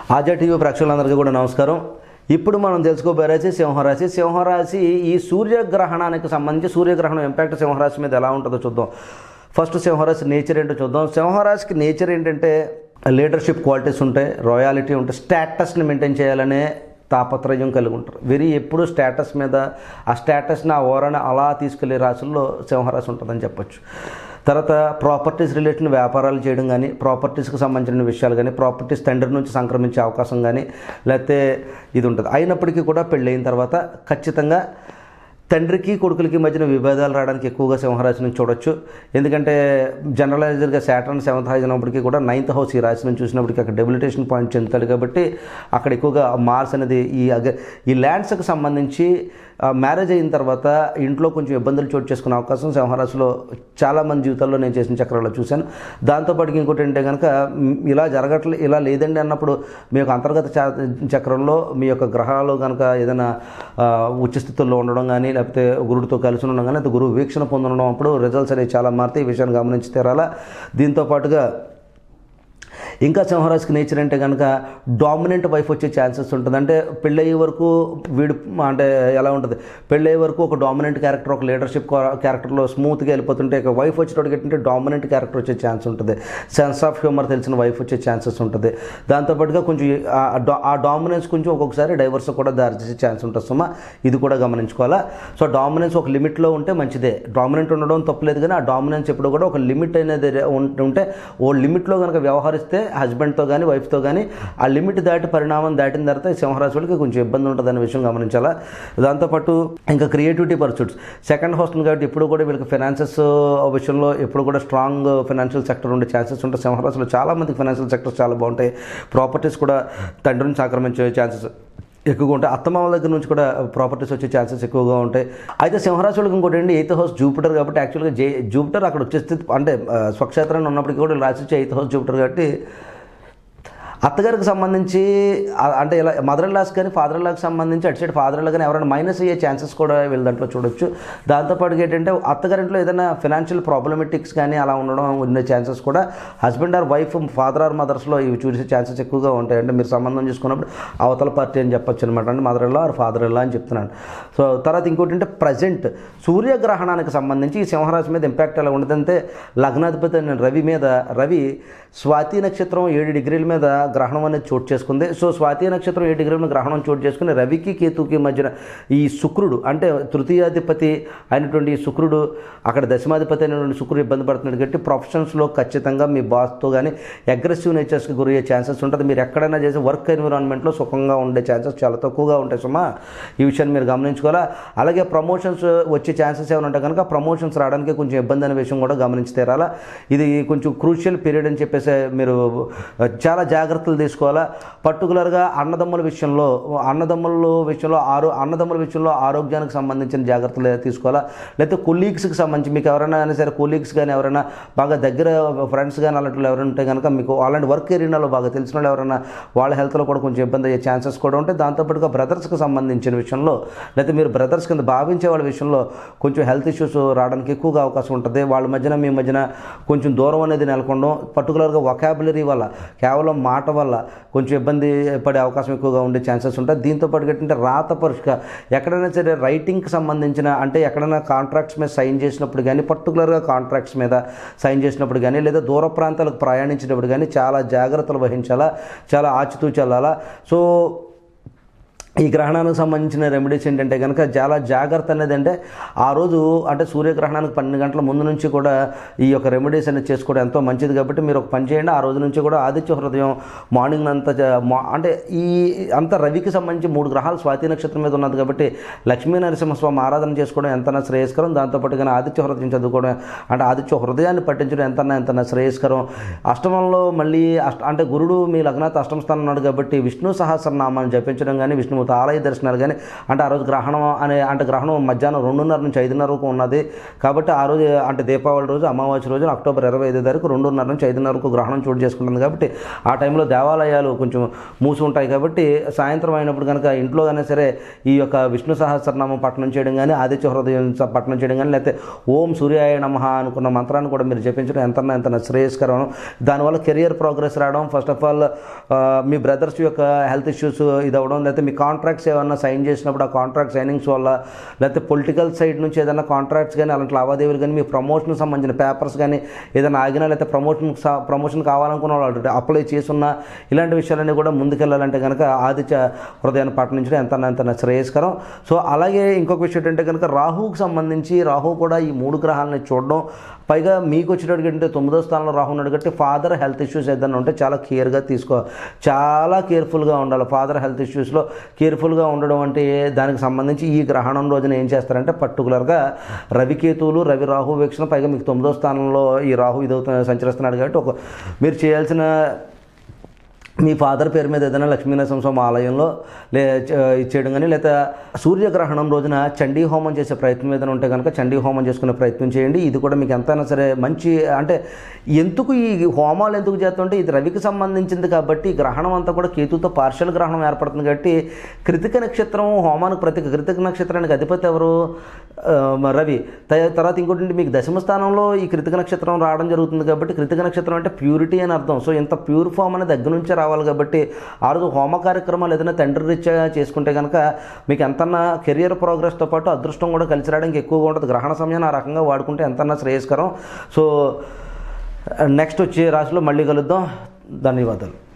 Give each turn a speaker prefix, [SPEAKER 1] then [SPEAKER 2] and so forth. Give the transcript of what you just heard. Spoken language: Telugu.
[SPEAKER 1] ఆజా టీవీ ప్రేక్షకులందరికీ కూడా నమస్కారం ఇప్పుడు మనం తెలుసుకోబోయేసి సింహరాశి సింహరాశి ఈ సూర్యగ్రహణానికి సంబంధించి సూర్యగ్రహణం ఇంపాక్ట్ సింహరాశి మీద ఎలా ఉంటుందో చూద్దాం ఫస్ట్ సింహరాశి నేచర్ ఏంటో చూద్దాం సింహరాశికి నేచర్ ఏంటంటే లీడర్షిప్ క్వాలిటీస్ ఉంటాయి రాయాలిటీ ఉంటాయి స్టేటస్ని మెయింటైన్ చేయాలనే తాపత్రయం కలిగి ఉంటారు వెరీ ఎప్పుడు స్టేటస్ మీద ఆ స్టేటస్ని ఆ ఓరని అలా తీసుకెళ్లే రాశుల్లో సింహరాశి ఉంటుందని చెప్పొచ్చు తర్వాత ప్రాపర్టీస్ రిలేటెడ్ వ్యాపారాలు చేయడం కానీ ప్రాపర్టీస్కి సంబంధించిన విషయాలు కానీ ప్రాపర్టీస్ తండ్రి నుంచి సంక్రమించే అవకాశం కానీ లేకపోతే ఇది ఉంటుంది అయినప్పటికీ కూడా పెళ్ళైన తర్వాత ఖచ్చితంగా తండ్రికి కొడుకులకి మధ్యన విభేదాలు రావడానికి ఎక్కువగా సింహరాశి నుంచి చూడొచ్చు ఎందుకంటే జనరలైజర్గా శాటర్న్ సెవెంత్ హౌస్ అయినప్పటికీ కూడా నైన్త్ హౌస్ ఈ రాశి నుంచి చూసినప్పటికీ అక్కడ డెబిలిటేషన్ పాయింట్ చెందుతాడు కాబట్టి అక్కడ ఎక్కువగా మార్స్ అనేది ఈ అగ ఈ ల్యాండ్స్కి సంబంధించి ఆ, మ్యారేజ్ అయిన తర్వాత ఇంట్లో కొంచెం ఇబ్బందులు చోటు చేసుకునే అవకాశం సింహరాశిలో చాలామంది జీవితాల్లో నేను చేసిన చక్రాల్లో చూశాను దాంతోపాటు ఇంకోటి ఏంటంటే కనుక మ్, ఇలా జరగట్లే ఇలా లేదండి అన్నప్పుడు మీ యొక్క అంతర్గత చా- చక్రంలో మీ యొక్క గ్రహాలు కనుక ఏదైనా ఆ, ఉచ్చ స్థితుల్లో ఉండడం కానీ లేకపోతే గురుడితో కలిసి ఉండడం కానీ లేకపోతే గురువు వీక్షణ పొందడం అప్పుడు రిజల్ట్స్ అనేవి చాలా మారుతాయి ఈ విషయాన్ని గమనించి తీరాలా దీంతో పాటుగా ఇంకా సింహరాశికి నేచర్ అంటే కనుక డామినెంట్ వైఫ్ వచ్చే ఛాన్సెస్ ఉంటుంది అంటే పెళ్ళయ్యే వరకు వీడు అంటే ఎలా ఉంటుంది పెళ్ళయ్యే వరకు ఒక డామినెంట్ క్యారెక్టర్ ఒక లీడర్షిప్ క్యారెక్టర్లో స్మూత్గా వెళ్ళిపోతుంటే ఇక వైఫ్ వచ్చేటోడికి ఏంటంటే డామినెంట్ క్యారెక్టర్ వచ్చే ఛాన్స్ ఉంటుంది సెన్స్ ఆఫ్ హ్యూమర్ తెలిసిన వైఫ్ వచ్చే ఛాన్సెస్ ఉంటుంది దాంతోపాటుగా కొంచెం ఆ- ఆ డా- ఆ డామినెన్స్ కొంచెం ఒక్కొక్కసారి డైవర్స్ కూడా దారితీసే ఛాన్స్ ఉంటుంది సుమా ఇది కూడా గమనించుకోవాలా సో డామినెన్స్ ఒక లిమిట్లో ఉంటే మంచిదే డామినెంట్ ఉండడం తప్పలేదు కానీ ఆ డామినెన్స్ ఎప్పుడు కూడా ఒక లిమిట్ అనేది ఉం- ఉంటే ఓ లిమిట్లో కనుక వ్యవహరిస్తే హస్బెండ్తో కానీ వైఫ్తో కానీ ఆ లిమిట్ దాటి పరిణామం దాటిన తర్వాత ఈ సింహరాశి వాళ్ళకి కొంచెం ఇబ్బంది ఉంటుంది అనే విషయం గమనించాలా దాంతోపాటు ఇంకా క్రియేటివిటీ పర్సూట్స్ సెకండ్ హోస్ట్ కాబట్టి ఇప్పుడు కూడా వీళ్ళకి ఫైనాన్సెస్ విషయంలో ఎప్పుడు కూడా స్ట్రాంగ్ ఫైనాన్షియల్ సెక్టర్ ఉండే ఛాన్సెస్ ఉంటాయి సింహరాశిలో చాలా మందికి ఫైనాన్షియల్ సెక్టర్స్ చాలా బాగుంటాయి ప్రాపర్టీస్ కూడా తండ్రి నుంచి ఆక్రమించే ఛాన్సెస్ ఎక్కువగా ఉంటాయి అత్తమామ దగ్గర నుంచి కూడా ప్రాపర్టీస్ వచ్చే ఛాన్సెస్ ఎక్కువగా ఉంటాయి అయితే సింహరాశి వాళ్ళకి ఇంకోటి ఏంటి ఎయిత్ హౌస్ జూపిటర్ కాబట్టి యాక్చువల్గా జే జూపిటర్ అక్కడ వచ్చేస్తే అంటే ఆ, స్వక్షేత్రాన్ని ఉన్నప్పటికీ కూడా రాసి వచ్చే ఎయిత్ హౌస్ జూపిటర్ కాబట్టి అత్తగారికి సంబంధించి ఆ- అంటే ఇలా మదర్ లాస్ కానీ ఫాదర్ లాకి సంబంధించి అటు సైడ్ ఫాదర్ లా కానీ ఎవరైనా మైనస్ అయ్యే ఛాన్సెస్ కూడా వీళ్ళ దాంట్లో చూడొచ్చు దాంతోపాటు ఏంటంటే అత్తగారింట్లో ఏదైనా ఫినాన్షియల్ ప్రాబ్లమెటిక్స్ కానీ అలా ఉండడం ఉండే ఛాన్సెస్ కూడా husband or wife father or మదర్స్లో ఇవి చూసే ఛాన్సెస్ ఎక్కువగా ఉంటాయి అంటే మీరు సంబంధం చేసుకున్నప్పుడు అవతల పార్టీ అని చెప్పొచ్చు అనమాట అంటే మదర్ ఇల్లా ఆర్ ఫాదర్ ఇల్లా అని చెప్తున్నాను సో తర్వాత ఇంకోటి అంటే ప్రజెంట్ సూర్యగ్రహణానికి సంబంధించి ఈ సింహరాశి మీద ఇంపాక్ట్ ఎలా ఉండదంటే లగ్నాధిపతి అయిన రవి మీద రవి స్వాతి నక్షత్రం ఏడు డిగ్రీల మీద గ్రహణం అనేది చోటు చేసుకుంది సో స్వాతి నక్షత్రం ఏడు డిగ్రీల మీద గ్రహణం చోటు చేసుకుని రవికి కేతుకి మధ్యన ఈ శుక్రుడు అంటే తృతీయాధిపతి అయినటువంటి ఈ శుక్రుడు అక్కడ దశమాధిపతి అయినటువంటి శుక్రుడు ఇబ్బంది పడుతున్నాడు కాబట్టి ప్రొఫెషన్స్లో ఖచ్చితంగా మీ బాస్తో కానీ అగ్రెసివ్ నేచర్స్కి గురయ్యే ఛాన్సెస్ ఉంటుంది మీరు ఎక్కడైనా చేసే వర్క్ ఎన్విరాన్మెంట్లో సుఖంగా ఉండే ఛాన్సెస్ చాలా తక్కువగా ఉంటాయి సుమా ఈ విషయాన్ని మీరు గమనించుకోవాలా అలాగే ప్రమోషన్స్ వచ్చే ఛాన్సెస్ ఏమైనా ఉంటే కనుక ప్రమోషన్స్ రావడానికి కొంచెం ఇబ్బంది అనే విషయం కూడా గమనించి తీరాలా ఇది కొంచెం క్రూషియల్ పీరియడ్ అని చెప్పేసి మీరు చాలా జాగ్రత్తలు తీసుకోవాలా పర్టికులర్గా అన్నదమ్ముల విషయంలో అన్నదమ్ముల విషయంలో ఆరో అన్నదమ్ముల విషయంలో ఆరోగ్యానికి సంబంధించిన జాగ్రత్తలు తీసుకోవాలా లేకపోతే కొలీగ్స్కి సంబంధించి మీకు ఎవరైనా అయినా సరే కొలీగ్స్ కానీ ఎవరైనా బాగా దగ్గర ఫ్రెండ్స్ కానీ అలాంటి వాళ్ళు ఎవరైనా ఉంటే కనుక మీకు అలాంటి వర్క్ ఏరియాలో బాగా తెలిసిన వాళ్ళు ఎవరైనా వాళ్ళ హెల్త్లో కూడా కొంచెం ఇబ్బంది అయ్యే ఛాన్సెస్ కూడా ఉంటాయి దాంతోపాటుగా బ్రదర్స్కి సంబంధించిన విషయంలో లేకపోతే మీరు బ్రదర్స్ కింద భావించే వాళ్ళ విషయంలో కొంచెం హెల్త్ ఇష్యూస్ రావడానికి ఎక్కువగా అవకాశం ఉంటుంది వాళ్ళ మధ్యన మీ మధ్యన కొంచెం దూరం అనేది నెలకొనడం పర్టికులర్గా వొకాబులరీ వల్ల కేవలం మాట వల్ల కొంచెం ఇబ్బంది పడే అవకాశం ఎక్కువగా ఉండే ఛాన్సెస్ ఉంటాయి దీంతో పాటు ఏంటంటే రాత పరీక్ష ఎక్కడైనా సరే రైటింగ్కి సంబంధించిన అంటే ఎక్కడైనా కాంట్రాక్ట్స్ మీద సైన్ చేసినప్పుడు కానీ పర్టికులర్గా కాంట్రాక్ట్స్ మీద సైన్ చేసినప్పుడు కానీ లేదా దూర ప్రాంతాలకు ప్రయాణించినప్పుడు కానీ చాలా జాగ్రత్తలు వహించాలా చాలా ఆచితూచి వెళ్ళాలా సో ఈ గ్రహణానికి సంబంధించిన రెమెడీస్ ఏంటంటే కనుక చాలా జాగ్రత్త అనేది అంటే ఆ రోజు అంటే సూర్యగ్రహణానికి పన్నెండు గంటల ముందు నుంచి కూడా ఈ యొక్క రెమెడీస్ అనేది చేసుకోవడం ఎంతో మంచిది కాబట్టి మీరు ఒక పని చేయండి ఆ రోజు నుంచి కూడా ఆదిత్య హృదయం మార్నింగ్ అంతా జ- మా- అంటే ఈ అంత రవికి సంబంధించి మూడు గ్రహాలు స్వాతి నక్షత్రం మీద ఉన్నది కాబట్టి లక్ష్మీ నరసింహస్వామి ఆరాధన చేసుకోవడం ఎంతనా శ్రేయస్కరం దాంతోపాటు కానీ ఆదిత్య హృదయం చదువుకోవడం అంటే ఆదిత్య హృదయాన్ని పట్టించడం ఎంతనా ఎంతనా శ్రేయస్కరం అష్టమంలో మళ్ళీ అష్ట అంటే గురుడు మీ లగ్నాత్ అష్టమ స్థానం ఉన్నాడు కాబట్టి విష్ణు సహస్రనామాన్ని జపించడం కానీ విష్ణుమూర్తి తర్వాత ఆలయ దర్శనాలు కానీ అంటే ఆ రోజు గ్రహణం అనే అంటే గ్రహణం మధ్యాహ్నం రెండున్నర నుంచి ఐదున్నర వరకు ఉన్నది కాబట్టి ఆ రోజు అంటే దీపావళి రోజు అమావాస్య రోజు అక్టోబర్ ఇరవై ఐదు తారీఖు రెండున్నర నుంచి ఐదున్నర వరకు గ్రహణం చోటు చేసుకుంటుంది కాబట్టి ఆ టైంలో దేవాలయాలు కొంచెం మూసి ఉంటాయి కాబట్టి సాయంత్రం అయినప్పుడు కనుక ఇంట్లో అయినా సరే ఈ యొక్క విష్ణు సహస్రనామం పఠనం చేయడం కానీ ఆదిత్య హృదయం స- పఠనం చేయడం కానీ లేకపోతే ఓం సూర్యాయ నమ అనుకున్న మంత్రాన్ని కూడా మీరు జపించడం ఎంత ఎంత శ్రేయస్కరం దానివల్ల కెరియర్ ప్రోగ్రెస్ రావడం ఫస్ట్ ఆఫ్ ఆల్ మీ బ్రదర్స్ యొక్క హెల్త్ ఇష్యూస్ ఇది అవ్వడం లేకపోతే మీ కాంట్రాక్ట్స్ ఏమన్నా సైన్ చేసినప్పుడు ఆ కాంట్రాక్ట్ సైనింగ్స్ వల్ల లేకపోతే పొలిటికల్ సైడ్ నుంచి ఏదైనా కాంట్రాక్ట్స్ కానీ అలాంటి లావాదేవీలు కానీ మీ ప్రమోషన్కి సంబంధించిన పేపర్స్ కానీ ఏదైనా ఆగినా లేకపోతే ప్రమోషన్ ప్రమోషన్ కావాలనుకున్న వాళ్ళు అప్లై చేసున్నా ఇలాంటి విషయాలన్నీ కూడా ముందుకెళ్ళాలంటే కనుక ఆదిత్య హృదయాన్ని పట్టణించడం ఎంత ఎంత శ్రేయస్కరం సో అలాగే ఇంకొక విషయం ఏంటంటే కనుక రాహువుకి సంబంధించి రాహు కూడా ఈ మూడు గ్రహాలని చూడడం పైగా మీకు వచ్చేటటువంటి తొమ్మిదో స్థానంలో రాహు ఉన్నాడు కాబట్టి ఫాదర్ హెల్త్ ఇష్యూస్ ఏదైనా ఉంటే చాలా కేర్గా తీసుకో చాలా కేర్ఫుల్గా ఉండాలి ఫాదర్ హెల్త్ ఇష్యూస్లో కేర్ఫుల్గా ఉండడం అంటే దానికి సంబంధించి ఈ గ్రహణం రోజున ఏం చేస్తారంటే పర్టికులర్గా రవికేతువులు రవి రాహు వీక్షణ పైగా మీకు తొమ్మిదో స్థానంలో ఈ రాహు ఇదవుతున్న సంచరిస్తున్నాడు కాబట్టి ఒక మీరు చేయాల్సిన మీ ఫాదర్ పేరు మీద ఏదైనా లక్ష్మీనరసింహ స్వామి ఆలయంలో లే చ- ఇచ్చేయడం కానీ లేదా సూర్యగ్రహణం రోజున చండీ హోమం చేసే ప్రయత్నం ఏదైనా ఉంటే కనుక చండీ హోమం చేసుకునే ప్రయత్నం చేయండి ఇది కూడా మీకు ఎంతైనా సరే మంచి అంటే ఎందుకు ఈ హోమాలు ఎందుకు చేస్తుంటే ఇది రవికి సంబంధించింది కాబట్టి ఈ గ్రహణం అంతా కూడా కేతుతో పార్షల్ గ్రహణం ఏర్పడుతుంది కాబట్టి కృతిక నక్షత్రం హోమానికి ప్రతి కృతిక నక్షత్రానికి అధిపతి ఎవరు ఆ, మ- రవి త- తర్వాత ఇంకోటి ఏంటి, మీకు దశమ స్థానంలో ఈ కృతిక నక్షత్రం రావడం జరుగుతుంది కాబట్టి కృతిక నక్షత్రం అంటే ప్యూరిటీ అని అర్థం సో ఇంత ప్యూర్ ఫామ్ అనేది దగ్గర నుంచే రావాలి కాబట్టి ఆ రోజు హోమ కార్యక్రమాలు ఏదైనా తండ్రి రీత్యా చేసుకుంటే కనుక మీకు ఎంతన్నా కెరియర్ ప్రోగ్రెస్తో పాటు అదృష్టం కూడా కలిసి రావడానికి ఎక్కువగా ఉంటుంది గ్రహణ సమయాన్ని ఆ రకంగా వాడుకుంటే ఎంతన్నా శ్రేయస్కరం సో నెక్స్ట్ వచ్చే రాశిలో మళ్ళీ కలుద్దాం ధన్యవాదాలు